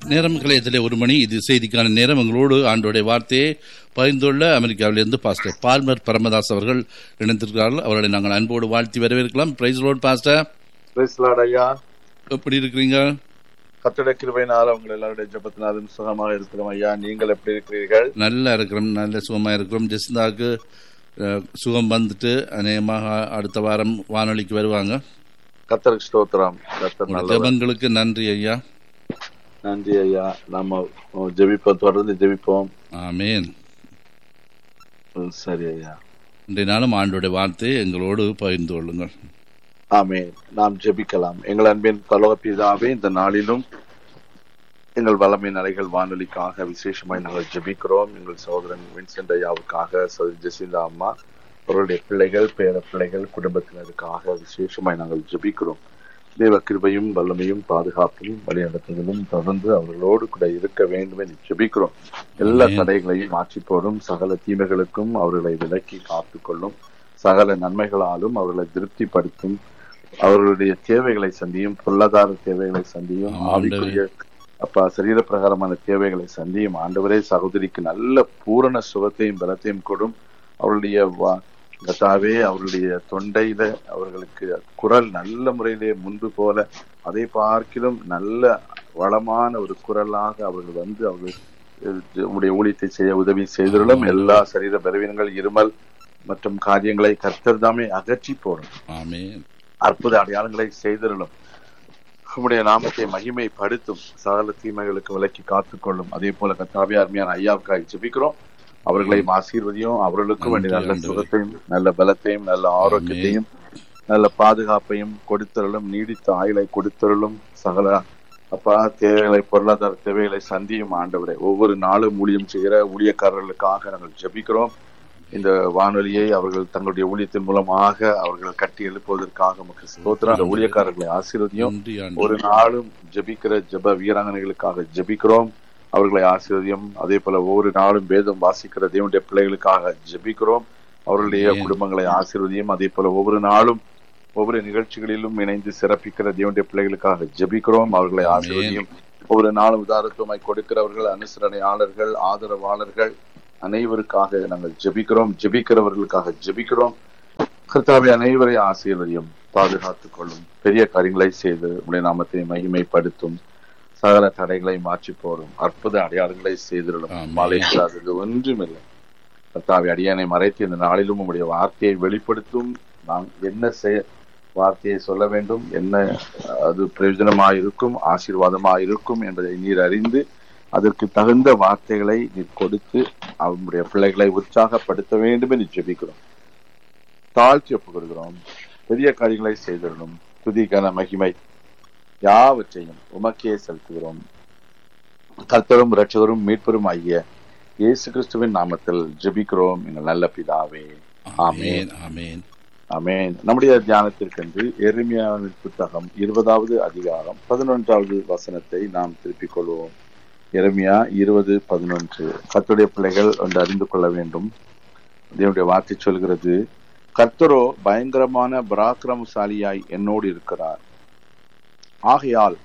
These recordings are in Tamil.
நேரம் கலையத்திலே ஒரு மணி இது செய்திக்கான நேரம் எங்களோடு ஆண்டோடைய வார்த்தையை பகிர்ந்துள்ள அமெரிக்காவிலிருந்து பாஸ்டர் பார்மர் பரமதாஸ் அவர்கள் இணைந்திருக்கிறார்கள் அவர்களை நாங்கள் அன்போடு வாழ்த்தி வரவேற்கலாம் praise Lord pastor praise Lord ஐயா எப்படி இருக்கிறீங்க கத்தட கிருபையினால் உங்கள் எல்லாருடைய ஜெபத்தினாலும் சுகமாக இருக்கிறோம் ஐயா நீங்கள் எப்படி இருக்கிறீர்கள் நல்லா இருக்கிறோம் நல்ல சுகமா இருக்கிறோம் ஜெசிந்தாவுக்கு அஹ், சுகம் வந்துட்டு அநேகமாக அடுத்த வாரம் வானொலிக்கு வருவாங்க கத்தருக்கு ஸ்தோத்திரம் கத்தர் உங்களுடைய நல்லவர் ஜெபங்களுக்கு நன்றி ஐயா நன்றி ஐயா நாம ஜெபிப்போம் தொடர்ந்து ஜெபிப்போம் ஆமேன் ம், சரி ஐயா இன்றைய நாளும் ஆண்டோடைய வார்த்தையை எங்களோடு பகிர்ந்து கொள்ளுங்கள் ஆமென் நாம் ஜெபிக்கலாம் எங்கள் அன்பின் பரலோக பிதாவே இந்த நாளிலும் எங்கள் வல்லமை அலைகள் வானொலிக்காக விசேஷமாய் நாங்கள் ஜெபிக்கிறோம் எங்கள் சகோதரன் வின்சென்ட் ஐயாவுக்காக சகோதரி ஜெசிந்தா அம்மா அவருடைய பிள்ளைகள் பேர பிள்ளைகள் குடும்பத்தினருக்காக விசேஷமாய் நாங்கள் ஜெபிக்கிறோம் தேவ கிருபையும் வல்லமையும் பாதுகாப்பையும் வழிநடத்துதலும் தொடர்ந்து அவர்களோடு கூட இருக்க வேண்டும் என்று ஜெபிக்கிறோம் எல்லா ஆமென். தடைகளையும் மாற்றி போடும் சகல தீமைகளுக்கும் அவர்களை விலக்கி காத்துக்கொள்ளும் சகல நன்மைகளாலும் அவர்களை திருப்திப்படுத்தும் அவர்களுடைய தேவைகளை சந்தியும் பொருளாதார தேவைகளை சந்தியும் ஆமாம், ஆவிக்குரிய அப்பா சரீர பிரகாரமான தேவைகளை சந்தியும் ஆண்டவரே சகோதரிக்கு நல்ல பூரண சுகத்தையும் பலத்தையும் கொடும் அவருடைய வா- கர்த்தாவே அவருடைய தொண்டையில அவர்களுக்கு குரல் நல்ல முறையிலே முன்பு போல அதை பார்க்கிலும் நல்ல வளமான ஒரு குரலாக அவர்கள் வந்து அவர்கள் அஹ், உடைய ஊழியத்தை செய்ய உதவி செய்திருளும் எல்லா சரீர பலவீனங்கள் இருமல் மற்றும் காரியங்களை கர்த்தர் தாமே அகற்றி போடும் ஆமேன் அற்புத அடையாளங்களை செய்திருளும் உம்முடைய நாமத்தை மகிமைப்படுத்தும் சகல தீமைகளுக்கு விலக்கி காத்துக்கொள்ளும் அதே போல கத்தாவே அருமையான ஐயாவுக்காக ஜெபிக்கிறோம் அவர்களையும் ஆசீர்வதியும் அவர்களுக்கும் வேண்டிய நல்ல நன்றி, சுகத்தையும் நல்ல பலத்தையும் நல்ல ஆரோக்கியத்தையும் நல்ல பாதுகாப்பையும் கொடுத்தருளும் நீடித்த ஆயுளை கொடுத்தருளும் சகல அப்பா தேவைகளை பொருளாதார தேவைகளை சந்தியும் ஆண்டவரே ஒவ்வொரு நாளும் ஊழியம் செய்கிற ஊழியக்காரர்களுக்காக நாங்கள் ஜெபிக்கிறோம் இந்த வானொலியை அவர்கள் தங்களுடைய ஊழியத்தின் மூலமாக அவர்கள் கட்டி எழுப்புவதற்காக நமக்கு ஸ்தோத்திரம் அந்த ஊழியக்காரர்களை ஆசீர்வதியும் நன்றி ஒரு ஆண்டு நாளும் ஜெபிக்கிற ஜெப வீராங்கனைகளுக்காக ஜெபிக்கிறோம் அவர்களை ஆசீர்வதியும் அதே போல ஒவ்வொரு நாளும் வேதம் வாசிக்கிற தேவனுடைய பிள்ளைகளுக்காக ஜெபிக்கிறோம் அவர்களுடைய ஆமென். குடும்பங்களை ஆசீர்வதியும் அதே போல ஒவ்வொரு நாளும் ஒவ்வொரு நிகழ்ச்சிகளிலும் இணைந்து சிறப்பிக்கிற தேவனுடைய பிள்ளைகளுக்காக ஜெபிக்கிறோம் அவர்களை ஆமென். ஆசீர்வதியும் ஒவ்வொரு நாளும் உதாரத்துவமாய் கொடுக்கிறவர்கள் அனுசரணையாளர்கள் ஆதரவாளர்கள் அனைவருக்காக நாங்கள் ஜெபிக்கிறோம் ஜெபிக்கிறவர்களுக்காக ஜெபிக்கிறோம் கர்த்தாவை அனைவரை ஆசீர்வதியும் பாதுகாத்துக் கொள்ளும் பெரிய காரியங்களை செய்து உடைய நாமத்தை மகிமைப்படுத்தும் சகல தடைகளை மாற்றி போடும் அற்புத அடையாளங்களை செய்திருளும் ஆமென். மலைக்காதது ஒன்றுமில்லை கர்த்தாவை அடியானை மறைத்து இந்த நாளிலும் உங்களுடைய வார்த்தையை வெளிப்படுத்தும் நாம் என்ன செய்ய வார்த்தையை சொல்ல வேண்டும் என்ன அது பிரயோஜனமாயிருக்கும் ஆசீர்வாதமாயிருக்கும் என்பதை நீர் அறிந்து அதற்கு தகுந்த வார்த்தைகளை நீர் கொடுத்து அவனுடைய பிள்ளைகளை உற்சாகப்படுத்த வேண்டும் என்று ஜெபிக்கிறோம் தாழ்த்தி ஒப்புக்கொள்கிறோம் பெரிய காரியங்களை செய்திடணும் துதிக்கான மகிமை யாவற்றையும் உமக்கே செலுத்துகிறோம் கர்த்தரும் இரட்சகரும் மீட்பரும் ஆகிய இயேசு கிறிஸ்துவின் நாமத்தில் ஜெபிக்கிறோம் எங்கள் நல்ல பிதாவே ஆமென். ஆமேன் ஆமேன் ஆமென் நம்முடைய தியானத்திற்கென்று எருமியாவின் புத்தகம் இருபதாவது அதிகாரம் பதினொன்றாவது வசனத்தை நாம் திருப்பிக் கொள்வோம் எரமியா இருபது பதினொன்று கர்த்தருடைய பிள்ளைகள் ஒன்று அறிந்து கொள்ள வேண்டும் தேவனுடைய வார்த்தை சொல்கிறது கர்த்தரோ பயங்கரமான பராக்கிரமசாலியாய் என்னோடு இருக்கிறார் ஆகையால்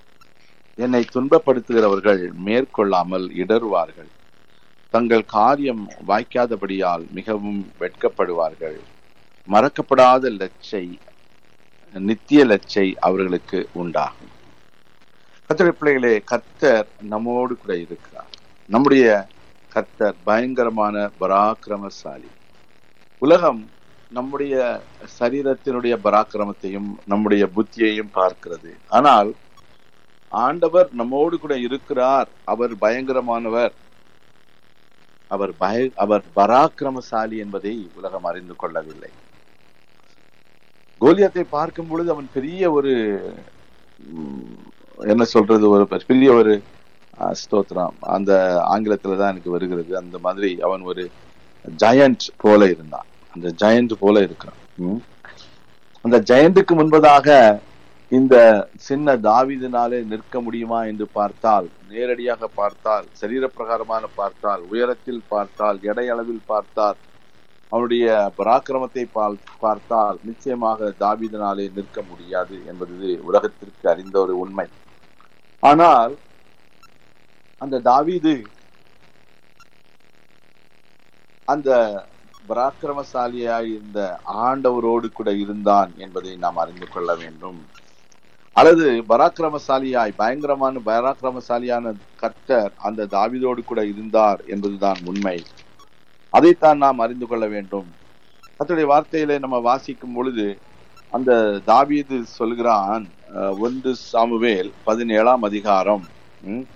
என்னை துன்பப்படுத்துகிறவர்கள் மேற்கொள்ளாமல் இடறுவார்கள் தங்கள் காரியம் வாய்க்காதபடியால் மிகவும் வெட்கப்படுவார்கள் மறக்கப்படாத லட்சை நித்திய லட்சை அவர்களுக்கு உண்டாகும் கர்த்தருடைய பிள்ளைகளே கர்த்தர் நம்மோடு கூட இருக்கிறார் நம்முடைய கர்த்தர் பயங்கரமான பராக்கிரமசாலி உலகம் நம்முடைய சரீரத்தினுடைய பராக்கிரமத்தையும் நம்முடைய புத்தியையும் பார்க்கிறது ஆனால் ஆண்டவர் நம்மோடு கூட இருக்கிறார் அவர் பயங்கரமானவர் அவர் பய அவர் பராக்கிரமசாலி என்பதை உலகம் அறிந்து கொள்ளவில்லை கோலியத்தை பார்க்கும் பொழுது அவன் பெரிய ஒரு ம், என்ன சொல்றது ஒரு பெரிய ஒரு அஹ், ஸ்தோத்திரம் அந்த ஆங்கிலத்துல தான் எனக்கு வருகிறது அந்த மாதிரி அவன் ஒரு ஜெயண்ட் போல இருந்தான் அந்த ஜெயண்ட் போல இருக்கிறான் ம். அந்த ஜெயண்ட்டுக்கு முன்பதாக இந்த சின்ன தாவீதினாலே நிற்க முடியுமா என்று பார்த்தால் நேரடியாக பார்த்தால் சரீர பிரகாரமான பார்த்தால் உயரத்தில் பார்த்தால் எடை அளவில் பார்த்தால் அவனுடைய பராக்கிரமத்தை பால் பார்த்தால் நிச்சயமாக தாவீதினாலே நிற்க முடியாது என்பது உலகத்திற்கு அறிந்த ஒரு உண்மை ஆனால் அந்த தாவீது அந்த பராக்கிரமசாலியாய் இருந்த ஆண்டவரோடு கூட இருந்தான் என்பதை நாம் அறிந்து கொள்ள வேண்டும் அல்லது பராக்கிரமசாலியாய் பயங்கரமான பராக்கிரமசாலியான கர்த்தர் அந்த தாவீதோடு கூட இருந்தார் என்பதுதான் உண்மை அதைத்தான் நாம் அறிந்து கொள்ள வேண்டும் கர்த்தருடைய வார்த்தையில நம்ம வாசிக்கும் பொழுது அந்த தாவீது சொல்கிறான் அஹ், ஒன்று சாமுவேல் பதினேழாம் அதிகாரம் ம்,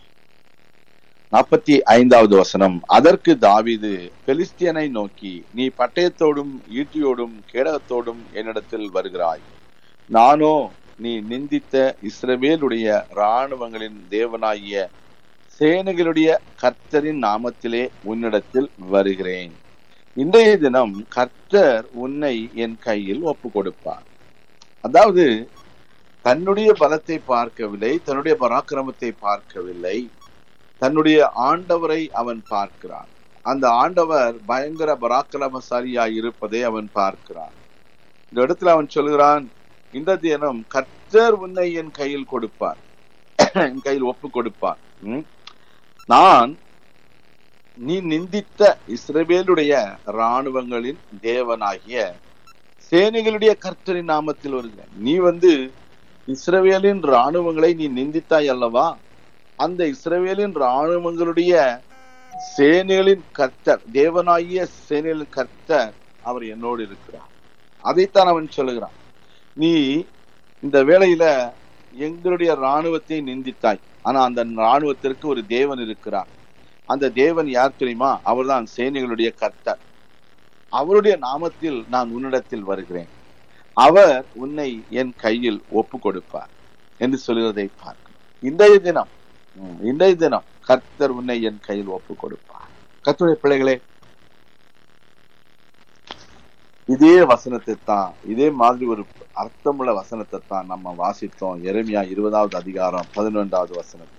நாற்பத்தி ஐந்தாவது வசனம் அதற்கு தாவீது பெலிஸ்தியனை நோக்கி நீ பட்டயத்தோடும் ஈட்டியோடும் கேடகத்தோடும் என்னிடத்தில் வருகிறாய் நானோ நீ நிந்தித்த இஸ்ரவேலுடைய இராணுவங்களின் தேவனாகிய சேனைகளுடைய கர்த்தரின் நாமத்திலே உன்னிடத்தில் வருகிறேன் இன்றைய தினம் கர்த்தர் உன்னை என் கையில் ஒப்பு கொடுப்பார் அதாவது தன்னுடைய பலத்தை பார்க்கவில்லை தன்னுடைய பராக்கிரமத்தை பார்க்கவில்லை தன்னுடைய ஆண்டவரை அவன் பார்க்கிறான் அந்த ஆண்டவர் பயங்கர பராக்கிரமசாலியாய் இருப்பதை அவன் பார்க்கிறான் இந்த இடத்துல அவன் சொல்கிறான் இந்த தினம் கர்த்தர் உன்னை என் கையில் கொடுப்பார் என் கையில் ஒப்பு கொடுப்பார் ம்? நான் நீ நிந்தித்த இஸ்ரவேலுடைய இராணுவங்களின் தேவனாகிய சேனைகளுடைய கர்த்தரின் நாமத்தில் வருகிற நீ வந்து இஸ்ரவேலின் இராணுவங்களை நீ நிந்தித்தாய் அல்லவா அந்த இஸ்ரவேலின் இராணுவங்களுடைய சேனைகளின் கர்த்தர் தேவனாகிய சேனைகளின் கர்த்தர் அவர் என்னோடு இருக்கிறார் அதைத்தான் அவன் சொல்லுகிறான் நீ இந்த வேளையில எங்களுடைய ராணுவத்தை நிந்தித்தாய் ஆனா அந்த ராணுவத்திற்கு ஒரு தேவன் இருக்கிறார் அந்த தேவன் யார் தெரியுமா அவர்தான் சேனைகளுடைய கர்த்தர் அவருடைய நாமத்தில் நான் உன்னிடத்தில் வருகிறேன் அவர் உன்னை என் கையில் ஒப்பு கொடுப்பார் என்று சொல்கிறதை பார்க்கிறோம் இன்றைய தினம் ம், இன்றைய தினம் கர்த்தர் உன்னை என் கையில் ஒப்பு கொடுப்பார் கர்த்தருடைய பிள்ளைகளே இதே வசனத்தை தான் இதே மாதிரி ஒரு அர்த்தமுள்ள வசனத்தை தான் நம்ம வாசித்தோம் எரேமியா இருபதாவது அதிகாரம் பதினொன்றாவது வசனத்துல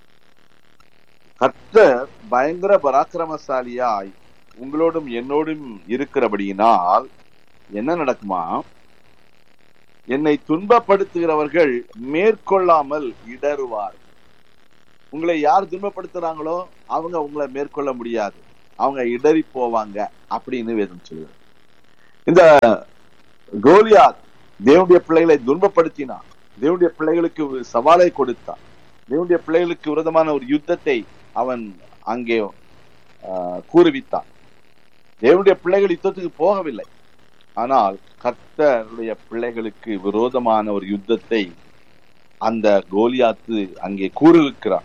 கர்த்தர் பயங்கர பராக்கிரமசாலியாய் உங்களோடும் என்னோடும் இருக்கிறபடியினால் என்ன நடக்குமா என்னை துன்பப்படுத்துகிறவர்கள் மேற்கொள்ளாமல் இடறுவார் உங்களை யார் துன்பப்படுத்துறாங்களோ அவங்க உங்களை மேற்கொள்ள முடியாது அவங்க இடறி போவாங்க அப்படின்னு வேதம் சொல்லுது இந்த கோலியாத் தேவனுடைய பிள்ளைகளை துன்பப்படுத்தினான் தேவனுடைய பிள்ளைகளுக்கு ஒரு சவாலை கொடுத்தான் தேவனுடைய பிள்ளைகளுக்கு விரோதமான ஒரு யுத்தத்தை அவன் அங்கே ஆஹ், கூறுவித்தான் தேவனுடைய பிள்ளைகள் யுத்தத்துக்கு போகவில்லை ஆனால் கர்த்தருடைய பிள்ளைகளுக்கு விரோதமான ஒரு யுத்தத்தை அந்த கோலியாத்து அங்கே கூறுவிக்கிறான்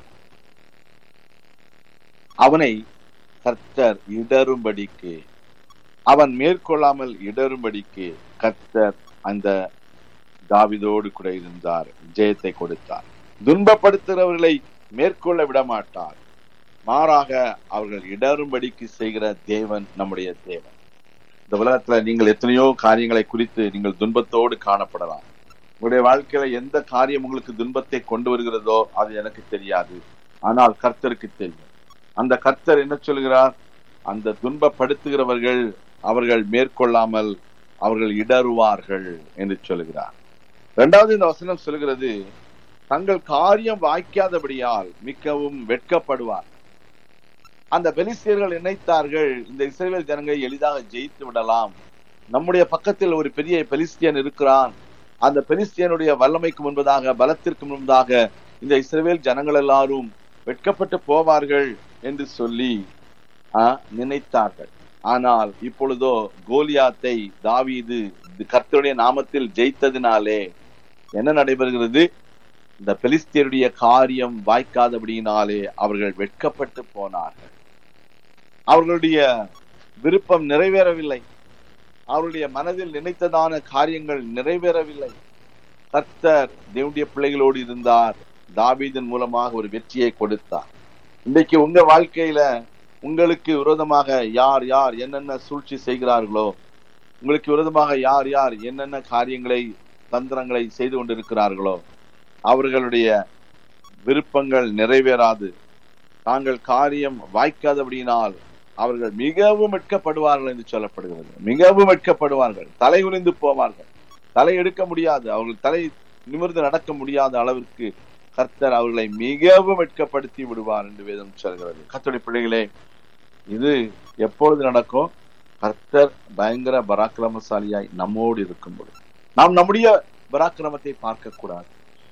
அவனை கர்த்தர் இடரும்படிக்கு அவன் மேற்கொள்ளாமல் இடரும்படிக்கு கர்த்தர் அந்த தாவிதோடு கூட இருந்தார் ஜெயத்தை கொடுத்தார் துன்பப்படுத்துகிறவர்களை மேற்கொள்ள விட மாட்டார் மாறாக அவர்கள் இடரும்படிக்கு செய்கிற தேவன் நம்முடைய தேவன் இந்த உலகத்துல நீங்கள் எத்தனையோ காரியங்களை குறித்து நீங்கள் துன்பத்தோடு காணப்படலாம் உங்களுடைய வாழ்க்கையில எந்த காரியம் உங்களுக்கு துன்பத்தை கொண்டு வருகிறதோ அது எனக்கு தெரியாது ஆனால் கர்த்தருக்கு தெரியும் அந்த கர்த்தர் என்ன சொல்கிறார் அந்த துன்பப்படுத்துகிறவர்கள் அவர்கள் மேற்கொள்ளாமல் அவர்கள் இடறுவார்கள் என்று சொல்கிறார் இரண்டாவது இந்த வசனம் சொல்கிறது தங்கள் காரியம் வாய்க்காதபடியால் மிகவும் வெட்கப்படுவார் அந்த பெலிஸ்தியர்கள் நினைத்தார்கள் இந்த இஸ்ரேல் ஜனங்களை எளிதாக ஜெயித்து விடலாம் நம்முடைய பக்கத்தில் ஒரு பெரிய பெலிஸ்தியன் இருக்கிறான் அந்த பெலிஸ்தியனுடைய வல்லமைக்கு முன்பதாக பலத்திற்கு முன்பதாக இந்த இஸ்ரேல் ஜனங்கள் எல்லாரும் வெட்கப்பட்டு போவார்கள் என்று சொல்லி ஆ, நினைத்தார்கள் ஆனால் இப்பொழுதோ கோலியாத்தை தாவீது கர்த்தருடைய நாமத்தில் ஜெயித்ததினாலே என்ன நடைபெறுகிறது இந்த பெலிஸ்தியருடைய காரியம் வாய்க்காதபடியினாலே அவர்கள் வெட்கப்பட்டு போனார்கள் அவர்களுடைய விருப்பம் நிறைவேறவில்லை அவருடைய மனதில் நினைத்ததான காரியங்கள் நிறைவேறவில்லை கர்த்தர் தேவனுடைய பிள்ளைகளோடு இருந்தார் தாவீதின் மூலமாக ஒரு வெற்றியை கொடுத்தார் இன்றைக்கு உங்க வாழ்க்கையில உங்களுக்கு விரோதமாக யார் யார் என்னென்ன சூழ்ச்சி செய்கிறார்களோ உங்களுக்கு விரோதமாக யார் யார் என்னென்ன காரியங்களை தந்திரங்களை செய்து கொண்டிருக்கிறார்களோ அவர்களுடைய விருப்பங்கள் நிறைவேறாது தாங்கள் காரியம் வாய்க்காதபடியினால் அவர்கள் மிகவும் வெட்கப்படுவார்கள் என்று சொல்லப்படுகிறது மிகவும் வெட்கப்படுவார்கள் தலை குனிந்து போவார்கள் தலை எடுக்க முடியாது அவர்கள் தலை நிமிர்ந்து நடக்க முடியாத அளவிற்கு கர்த்தர் அவர்களை மிகவும் வெட்கப்படுத்தி விடுவார் என்று வேதம் சொல்கிறது கர்த்தருடைய பிள்ளைகளே இது எப்பொழுது நடக்கும் கர்த்தர் பயங்கர பராக்கிரமசாலியாய் நம்மோடு இருக்கும்போது நாம் நம்முடைய பராக்கிரமத்தை பார்க்க கூடாது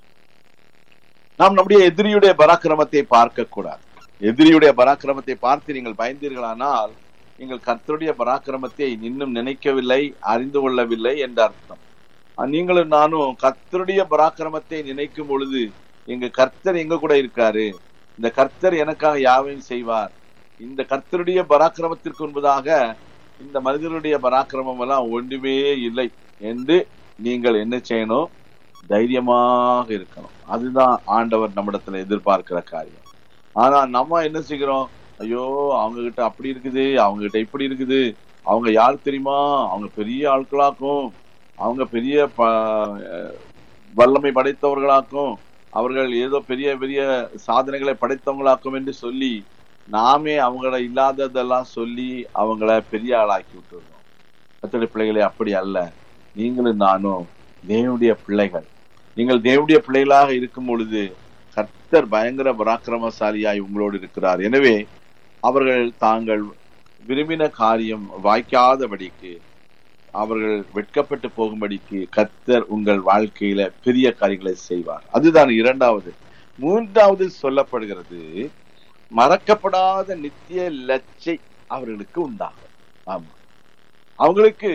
நாம் நம்முடைய எதிரியுடைய பராக்கிரமத்தை பார்க்க கூடாது எதிரியுடைய பராக்கிரமத்தை பார்த்து நீங்கள் பயந்தீர்களானால் நீங்கள் கர்த்தருடைய பராக்கிரமத்தை இன்னும் நினைக்கவில்லை அறிந்து கொள்ளவில்லை என்ற அர்த்தம் அஹ் நீங்களும் நானும் கர்த்தருடைய பராக்கிரமத்தை நினைக்கும் பொழுது எங்க கர்த்தர் எங்க கூட இருக்காரு இந்த கர்த்தர் எனக்காக யாவையும் செய்வார் இந்த கர்த்தருடைய பராக்கிரமத்திற்கு முன்பதாக இந்த மனிதனுடைய பராக்கிரமம் எல்லாம் ஒன்றுமே இல்லை என்று நீங்கள் என்ன செய்யணும் தைரியமாக இருக்கணும் அதுதான் ஆண்டவர் நம்மிடத்துல எதிர்பார்க்கிற காரியம் ஆனா நம்ம என்ன செய்கிறோம் ஐயோ அவங்க கிட்ட அப்படி இருக்குது அவங்க கிட்ட இப்படி இருக்குது அவங்க யார் தெரியுமா அவங்க பெரிய ஆட்களாக்கும் அவங்க பெரிய ப- அஹ் வல்லமை படைத்தவர்களாக்கும் அவர்கள் ஏதோ பெரிய பெரிய சாதனைகளை படைத்தவங்களாக்கும் என்று சொல்லி நாமே அவங்கள இல்லாததெல்லாம் சொல்லி அவங்கள பெரிய ஆளாக்கி விட்டுருந்தோம் கத்தோடைய பிள்ளைகளே அப்படி அல்ல நீங்களும் நானும் தேவனுடைய பிள்ளைகள் நீங்கள் தேவனுடைய பிள்ளைகளாக இருக்கும் பொழுது கர்த்தர் பயங்கர பராக்கிரமசாலியாய் உங்களோடு இருக்கிறார் எனவே அவர்கள் தாங்கள் விரும்பின காரியம் வாய்க்காதபடிக்கு அவர்கள் வெட்கப்பட்டு போகும்படிக்கு கர்த்தர் உங்கள் வாழ்க்கையில பெரிய காரியங்களை செய்வார் அதுதான் இரண்டாவது மூன்றாவது சொல்லப்படுகிறது மறக்கப்படாத நித்திய லட்சை அவர்களுக்கு உண்டாகும் ஆமா அவங்களுக்கு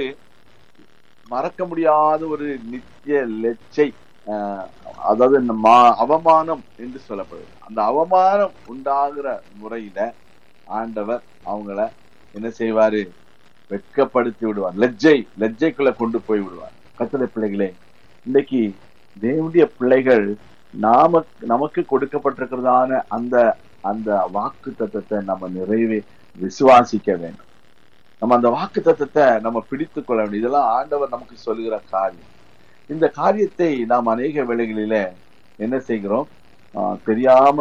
மறக்க முடியாத ஒரு நித்திய லட்சை ஆஹ், அதாவது இந்த மா- அவமானம் என்று சொல்லப்படுது அந்த அவமானம் உண்டாகிற முறையில ஆண்டவர் அவங்கள என்ன செய்வாரு வெட்கப்படுத்தி விடுவார் லெஜ்ஜை லெஜ்ஜைக்குள்ள கொண்டு போய் விடுவார் கத்தலை பிள்ளைகளே இன்னைக்கு தேவனுடைய பிள்ளைகள் நாம நமக்கு கொடுக்கப்பட்டிருக்கிறதான அந்த அந்த வாக்கு தத்தத்தை நம்ம நிறைவே விசுவாசிக்க வேண்டும் நம்ம அந்த வாக்கு தத்தத்தை நம்ம பிடித்து கொள்ள வேண்டும் இதெல்லாம் ஆண்டவர் நமக்கு சொல்லுகிற காரியம் இந்த காரியத்தை நாம் அநேக வேளைகளில என்ன செய்கிறோம் ஆஹ் தெரியாம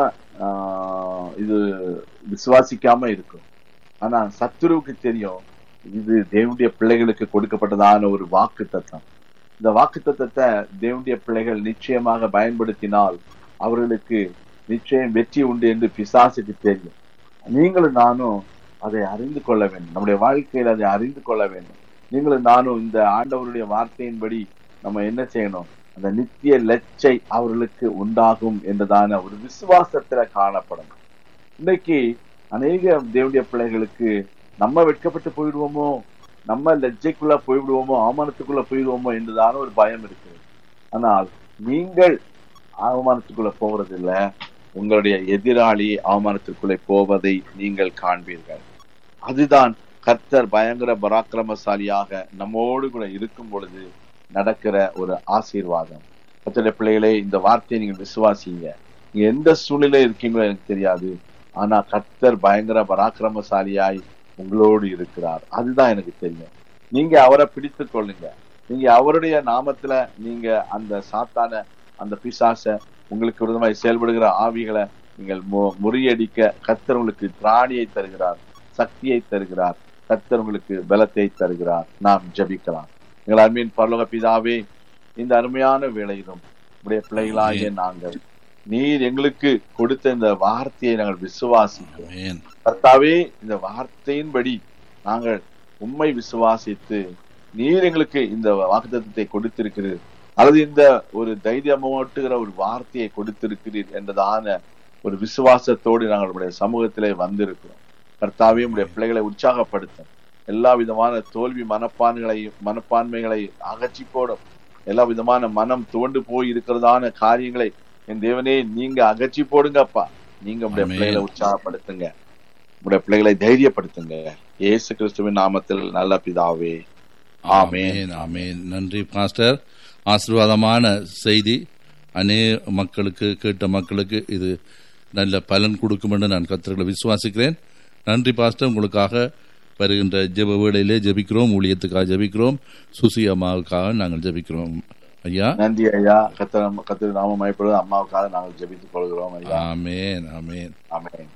ஆஹ் இது விசுவாசிக்காம இருக்கும் ஆனா சத்துருவுக்கு தெரியும் இது தேவனுடைய பிள்ளைகளுக்கு கொடுக்கப்பட்டதான ஒரு வாக்கு தத்தம் இந்த வாக்கு தத்தத்தை தேவனுடைய பிள்ளைகள் நிச்சயமாக பயன்படுத்தினால் அவர்களுக்கு நிச்சயம் வெற்றி உண்டு என்று பிசாசுக்கு தெரியும் நீங்களும் நானும் அதை அறிந்து கொள்ள வேண்டும் நம்முடைய வாழ்க்கையில் அதை அறிந்து கொள்ள வேண்டும் நீங்களும் நானும் இந்த ஆண்டவருடைய வார்த்தையின்படி நம்ம என்ன செய்யணும் அந்த நித்திய லட்சை அவர்களுக்கு உண்டாகும் என்றதான ஒரு விசுவாசத்துல காணப்படணும் இன்னைக்கு அநேக தேவனுடைய பிள்ளைகளுக்கு நம்ம வெட்கப்பட்டு போயிடுவோமோ நம்ம லஜ்ஜைக்குள்ள போய்விடுவோமோ அவமானத்துக்குள்ள போயிடுவோமோ என்றுதான ஒரு பயம் இருக்கிறது ஆனால் நீங்கள் அவமானத்துக்குள்ள போவதில்ல உங்களுடைய எதிராளி அவமானத்திற்குள்ளே போவதை நீங்கள் காண்பீர்கள் அதுதான் கர்த்தர் பயங்கர பராக்கிரமசாலியாக நம்மோடு கூட இருக்கும் பொழுது நடக்கிற ஒரு ஆசீர்வாதம் கர்த்தருடைய பிள்ளைகளே இந்த வார்த்தையை நீங்கள் விசுவாசிங்க நீங்க எந்த சூழ்நிலை இருக்கீங்களோ எனக்கு தெரியாது ஆனா கர்த்தர் பயங்கர பராக்கிரமசாலியாய் உங்களோடு இருக்கிறார் அதுதான் எனக்கு தெரியும் நீங்க அவரை பிடித்துக் கொள்ளுங்க நீங்க அவருடைய நாமத்துல நீங்க அந்த சாத்தான அந்த பிசாச உங்களுக்கு விரோதமாய் செயல்படுகிற ஆவிகளை நீங்கள் மு- முறியடிக்க கர்த்தர் உங்களுக்கு திராணியை தருகிறார் சக்தியை தருகிறார் கர்த்தர் உங்களுக்கு பலத்தை தருகிறார் நாம் ஜெபிக்கலாம் எங்கள் அருமையின் பரலோக பிதாவே இந்த அருமையான வேளையிலும் உடைய பிள்ளைகளாகிய நாங்கள் நீர் எங்களுக்கு கொடுத்த இந்த வார்த்தையை நாங்கள் விசுவாசிக்கிறோம் ஆமென். கர்த்தாவே இந்த வார்த்தையின்படி நாங்கள் உண்மை விசுவாசித்து நீர் எங்களுக்கு இந்த வாக்குத்தத்தத்தை கொடுத்திருக்கிறீர் அல்லது இந்த ஒரு தைரியமூட்டுகிற ஒரு வார்த்தையை கொடுத்திருக்கிறீர் என்றதான ஒரு விசுவாசத்தோடு நாங்கள் உடைய சமூகத்திலே வந்திருக்கிறோம் கர்த்தாவே உடைய பிள்ளைகளை உற்சாகப்படுத்தும் எல்லா விதமான தோல்வி மனப்பான்களை மனப்பான்மைகளை அகற்றி போடும் எல்லா விதமான மனம் துவண்டு போய் இருக்கிறதான காரியங்களை என் தேவனே நீங்க அகற்றி போடுங்கப்பா நீங்க உடைய ஆமென். பிள்ளைகளை உற்சாகப்படுத்துங்க உடைய பிள்ளைகளை தைரியப்படுத்துங்க இயேசு கிறிஸ்துவின் நாமத்தில் நல்ல பிதாவே ஆமென். ஆமென் ஆமென் நன்றி பாஸ்டர் ஆசீர்வாதமான செய்தி அநேக மக்களுக்கு கேட்ட மக்களுக்கு இது நல்ல பலன் கொடுக்கும் என்று நான் கத்தர்களை விசுவாசிக்கிறேன் நன்றி பாஸ்டர் உங்களுக்காக வருகின்ற ஜெப வேளையிலே ஜெபிக்கிறோம் ஊழியத்துக்காக ஜெபிக்கிறோம் சுசி அம்மாவுக்காக நாங்கள் ஜெபிக்கிறோம் ஐயா நன்றி ஐயா கத்திர கத்திர நாம மயப்படுவது அம்மாவுக்காக நாங்கள் ஜெபித்துக் கொள்கிறோம் ஐயா ஆமென் ஆமென் ஆமென்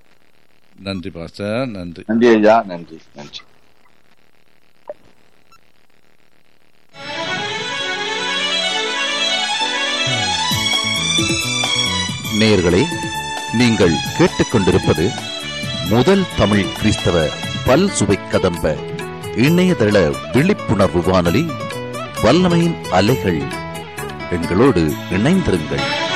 நன்றி பாஸ்டர் நன்றி நன்றி ஐயா நன்றி நன்றி நேயர்களே நீங்கள் கேட்டுக்கொண்டிருப்பது முதல் தமிழ் கிறிஸ்தவ பல் சுவை கதம்ப இணையதள விழிப்புணர்வு வானொலி வல்லமையின் அலைகள் எங்களோடு இணைந்திருங்கள்